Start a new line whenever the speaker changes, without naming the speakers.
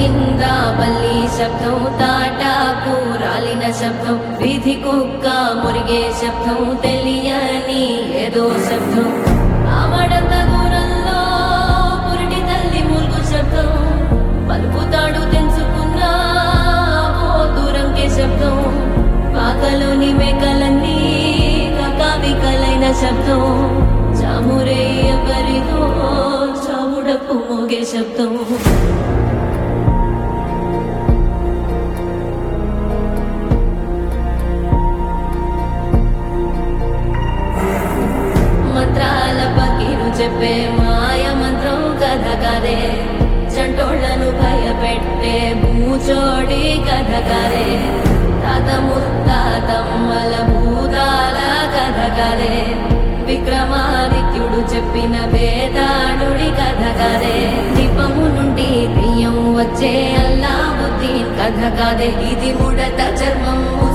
కింద బల్లి శబ్దం తాటాకు రాలిన శబ్దం వీధి కుక్క మురిగే శబ్దం తెలియని ఏదో శబ్దం ఆమడంత దూరంలో పురిటి తల్లి ములుగు శబ్దం పలుకుతాడు తెంచుకున్న ఓ దూరంకే శబ్దం పాకలోని మేకలన్నీ కకావికలైన శబ్దం చామురే ఎవరిదో చావుడకు మోగే శబ్దం మంత్రాల పకీరు చెప్పే మాయ మంత్రం కథ కదే చంటోళ్లను భయపెట్టే భూచోడి కథ కదే తాత ముత్తాతమ్మల భూతాల కథ కదే విక్రమాదిత్యుడు చెప్పిన వేదాడుడి కథ కదే దీపము నుండి బియ్యం వచ్చే అల్లావుద్దీన్ కథ కదే ఇది ముడత చర్మం